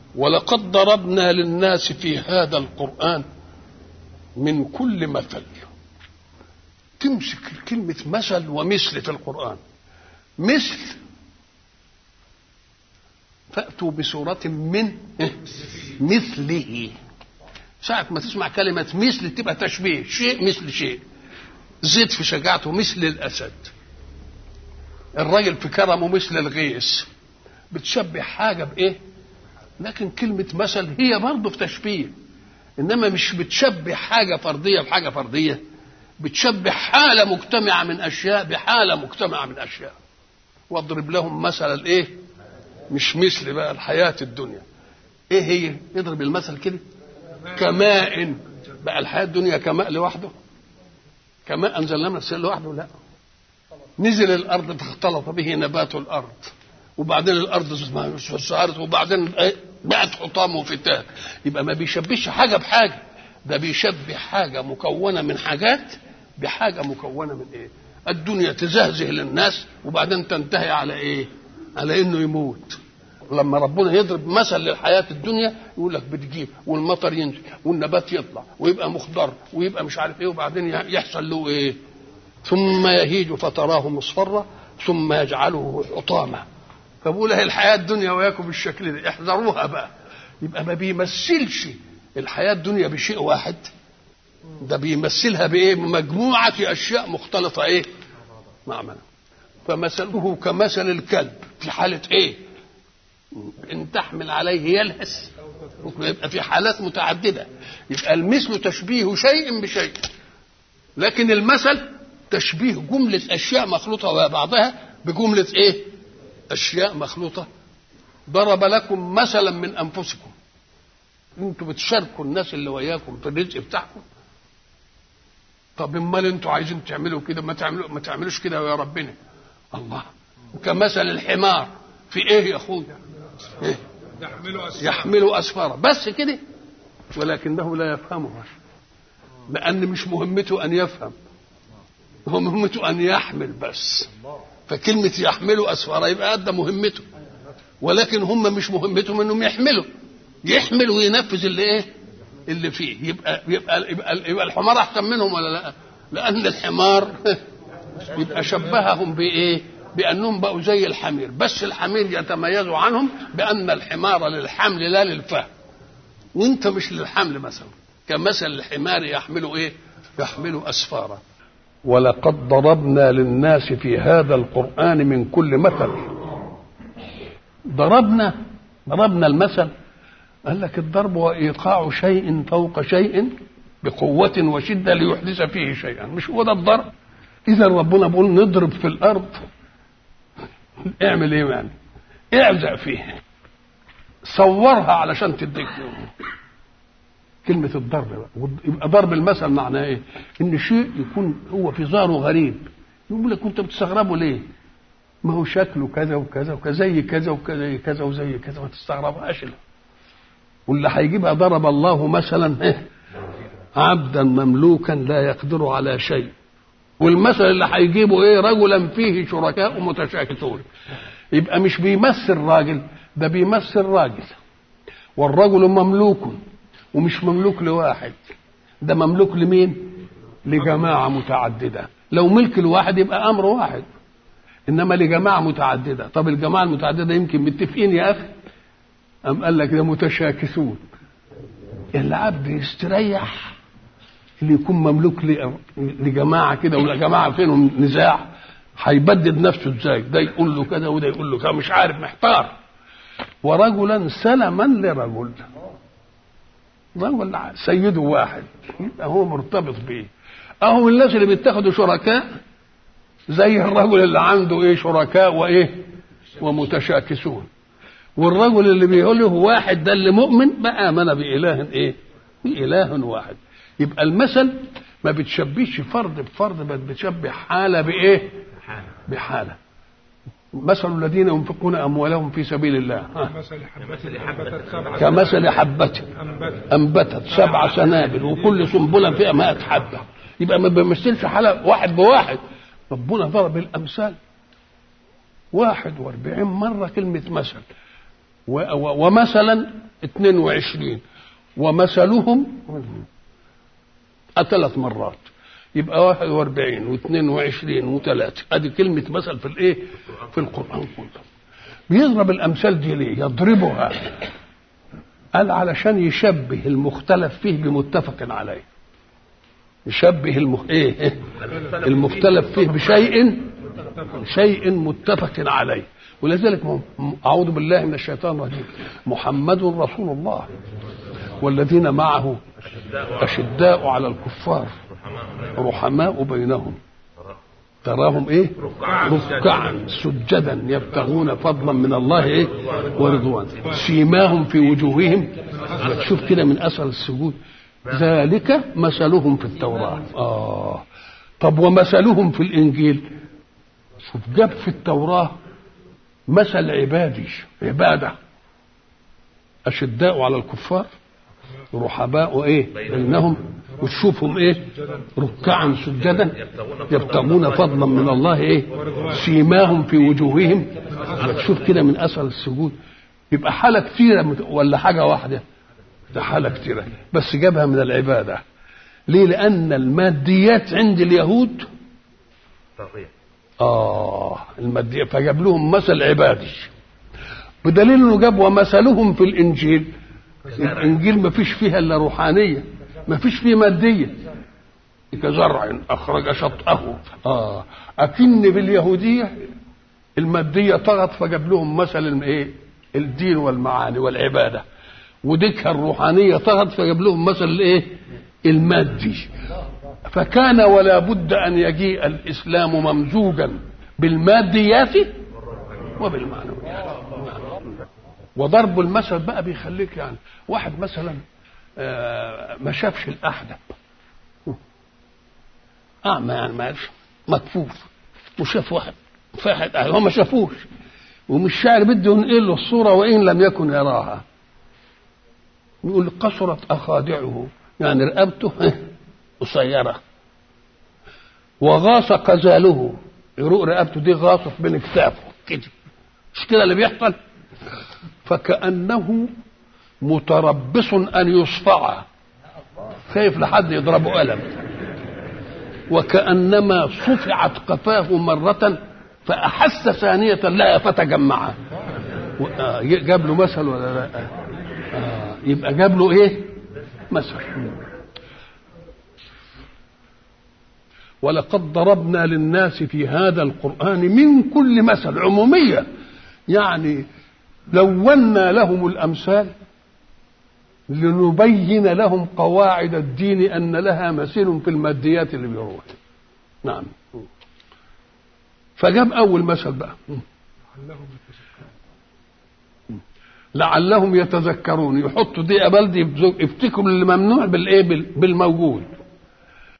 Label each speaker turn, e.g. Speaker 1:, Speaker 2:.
Speaker 1: ولقد ضربنا للناس في هذا القرآن من كل مثل تمسك كلمة مثل ومثل في القرآن مثل فأتوا بسورة من مثله ساعة ما تسمع كلمة مثل تبقى تشبيه شيء مثل شيء زيد في شجاعته مثل الأسد الراجل في كرمه مثل الغيث بتشبه حاجة بإيه لكن كلمة مثل هي برضه في تشبيه إنما مش بتشبه حاجة فردية بحاجة فردية بتشبه حالة مجتمعة من أشياء بحالة مجتمعة من أشياء واضرب لهم مثل الإيه مش مثل بقى الحياة الدنيا إيه هي اضرب المثل كده كماء بقى الحياة الدنيا كماء لوحده كماء أنزلنا من السماء لوحده لا نزل الأرض فاختلط به نبات الأرض وبعدين الأرض سعرت وبعدين بقت حطام وفتات يبقى ما بيشبهش حاجة بحاجة ده بيشبه حاجة مكونة من حاجات بحاجة مكونة من إيه الدنيا تزهزه للناس وبعدين تنتهي على إيه على إنه يموت لما ربنا يضرب مثل للحياة الدنيا يقول لك بتجيب والمطر ينزل والنبات يطلع ويبقى مخضر ويبقى مش عارف ايه وبعدين يحصل له ايه ثم يهيج فتراه مصفرا ثم يجعله حطاما فبقول هي الحياة الدنيا وياكم بالشكل ده احذروها بقى يبقى ما بيمثلش الحياة الدنيا بشيء واحد ده بيمثلها بايه مجموعة أشياء مختلطة ايه معملة فمثله كمثل الكلب في حالة ايه ان تحمل عليه يلهث يبقى في حالات متعدده يبقى المثل تشبيه شيء بشيء لكن المثل تشبيه جمله اشياء مخلوطه وبعضها بجمله ايه اشياء مخلوطه ضرب لكم مثلا من انفسكم انتوا بتشاركوا الناس اللي وياكم في الرزق بتاعكم طب امال انتوا عايزين تعملوا كده ما تعملوا ما تعملوش كده يا ربنا الله كمثل الحمار في ايه يا اخويا إيه؟
Speaker 2: يحملوا أسفار
Speaker 1: يحمل اسفارا بس كده ولكنه لا يفهمها لان مش مهمته ان يفهم هو مهمته ان يحمل بس فكلمة يحملوا أسفارا يبقى أدى مهمته ولكن هم مش مهمتهم انهم يحملوا يحمل وينفذ اللي ايه اللي فيه يبقى يبقى يبقى, يبقى الحمار احسن منهم ولا لا لان الحمار يبقى شبههم بايه بانهم بقوا زي الحمير بس الحمير يتميز عنهم بان الحمار للحمل لا للفهم وانت مش للحمل مثلا كمثل الحمار يحمل ايه يحمل اسفارا ولقد ضربنا للناس في هذا القران من كل مثل ضربنا ضربنا المثل قال لك الضرب هو ايقاع شيء فوق شيء بقوة وشدة ليحدث فيه شيئا مش هو ده الضرب إذا ربنا بيقول نضرب في الأرض اعمل إيه يعني؟ اعزق فيه صورها علشان تديك كلمة الضرب بقى يبقى ضرب المثل معناه إيه؟ إن شيء يكون هو في ظاهره غريب يقول لك كنت بتستغربه ليه؟ ما هو شكله كذا وكذا وكذا زي كذا وكذا زي كذا وزي كذا ما تستغربهاش واللي هيجيبها ضرب الله مثلا إيه؟ عبدا مملوكا لا يقدر على شيء والمثل اللي هيجيبه ايه رجلا فيه شركاء متشاكسون يبقى مش بيمثل راجل ده بيمثل راجل والرجل مملوك ومش مملوك لواحد ده مملوك لمين لجماعة متعددة لو ملك الواحد يبقى أمر واحد إنما لجماعة متعددة طب الجماعة المتعددة يمكن متفقين يا أخي أم قال لك ده متشاكسون العبد يستريح اللي يكون مملوك لجماعه كده ولا جماعه فيهم نزاع هيبدد نفسه ازاي ده يقول له كذا وده يقول له كذا مش عارف محتار ورجلا سلما لرجل رجل سيده واحد يبقى هو مرتبط بيه اهو الناس اللي بيتخذوا شركاء زي الرجل اللي عنده ايه شركاء وايه ومتشاكسون والرجل اللي بيقول له واحد ده اللي مؤمن بقى امن باله ايه باله واحد يبقى المثل ما بتشبهش فرد بفرد بل بتشبه حاله بايه بحاله مثل الذين ينفقون اموالهم في سبيل الله
Speaker 2: مثل حبة حبة سبع
Speaker 1: كمثل حبة
Speaker 2: أنبت
Speaker 1: انبتت سبع سنابل وكل سنبله فيها 100 حبه يبقى ما بيمثلش حاله واحد بواحد ربنا ضرب الامثال 41 مره كلمه مثل و- و- ومثلا 22 ومثلهم ثلاث مرات يبقى 41 و22 و3 ادي كلمه مثل في الايه في القران كله بيضرب الامثال دي ليه يضربها قال علشان يشبه المختلف فيه بمتفق عليه يشبه المخ... ايه المختلف فيه بشيء شيء متفق عليه ولذلك م- اعوذ بالله من الشيطان الرجيم محمد رسول الله والذين معه اشداء على الكفار رحماء بينهم تراهم ايه ركعا سجدا يبتغون فضلا من الله ايه ورضوان سيماهم في وجوههم تشوف كده من اثر السجود ذلك مثلهم في التوراه اه طب ومثلهم في الانجيل شوف جاب في التوراه مثل عبادي عباده اشداء على الكفار رحباء ايه بينهم وتشوفهم ايه ركعا سجدا يبتغون فضلا من الله ايه سيماهم في وجوههم تشوف كده من اثر السجود يبقى حاله كثيره مت- ولا حاجه واحده ده حاله كثيره بس جابها من العباده ليه لان الماديات عند اليهود اه الماديات فجاب لهم مثل عبادي بدليل انه جاب ومثلهم في الانجيل الانجيل ما فيش فيها الا روحانيه ما فيش فيه ماديه كزرع اخرج شطاه اه اكن باليهوديه الماديه طغت فجاب لهم مثل الايه الدين والمعاني والعباده وديكها الروحانيه طغت فجاب لهم مثل الايه المادي فكان ولا بد ان يجيء الاسلام ممزوجا بالماديات وبالمعنويات وضرب المثل بقى بيخليك يعني واحد مثلا آه، ما شافش الاحدب اعمى يعني ما عرفش مكفوف وشاف واحد فاحد آه، هو ما شافوش ومش شاعر بده ينقل له الصوره وان لم يكن يراها يقول قصرت اخادعه يعني رقبته قصيره وغاص قزاله عروق رقبته دي غاصت بين كتافه كده مش كده اللي بيحصل فكأنه متربص أن يصفع خايف لحد يضربه قلم وكأنما صفعت قفاه مرة فأحس ثانية لا فتجمعها و- آه، جاب له مثل ولا لا آه، يبقى جاب له ايه مثل ولقد ضربنا للناس في هذا القرآن من كل مثل عمومية يعني لونا لهم الأمثال لنبين لهم قواعد الدين أن لها مثيل في الماديات اللي بيروح نعم فجاب أول مثل بقى لعلهم يتذكرون يحطوا دي بلدي يفتكروا اللي ممنوع بالايه بال- بالموجود